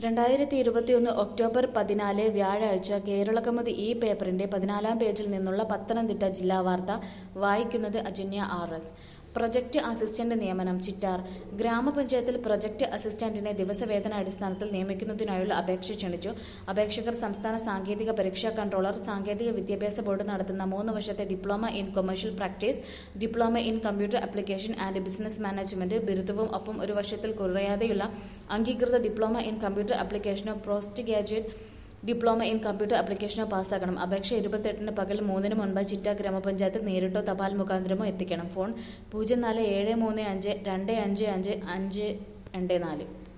രണ്ടായിരത്തി ഇരുപത്തിയൊന്ന് ഒക്ടോബർ പതിനാല് വ്യാഴാഴ്ച കേരളകൗമുദി ഈ പേപ്പറിന്റെ പതിനാലാം പേജിൽ നിന്നുള്ള പത്തനംതിട്ട ജില്ലാ വാർത്ത വായിക്കുന്നത് Ajanya R S project assistant നിയമനം ചിറ്റാർ ഗ്രാമപഞ്ചായത്തിൽ പ്രൊജക്ട് അസിസ്റ്റന്റിനെ ദിവസവേതന അടിസ്ഥാനത്തിൽ നിയമിക്കുന്നതിനായുള്ള അപേക്ഷ ക്ഷണിച്ചു അപേക്ഷകർ സംസ്ഥാന സാങ്കേതിക പരീക്ഷാ കൺട്രോളർ സാങ്കേതിക വിദ്യാഭ്യാസ ബോർഡ് നടത്തുന്ന മൂന്ന് വർഷത്തെ diploma in commercial practice diploma in computer application and business management ബിരുദവും ഒപ്പം ഒരു വർഷത്തിൽ കുറയാതെയുള്ള അംഗീകൃത ഡിപ്ലോമ ഇൻ കമ്പ്യൂട്ടർ ആപ്ലിക്കേഷനോ post graduate diploma in computer ആപ്ലിക്കേഷനോ പാസ്സാകണം അപേക്ഷ ഇരുപത്തെട്ടിന് പകൽ മൂന്നിന് മുൻപ് ചിറ്റ ഗ്രാമപഞ്ചായത്തിൽ നേരിട്ടോ തപാൽ മുഖാന്തരമോ എത്തിക്കണം ഫോൺ പൂജ്യം നാല് ഏഴ് മൂന്ന് അഞ്ച് രണ്ട് അഞ്ച് അഞ്ച് അഞ്ച് രണ്ട് നാല്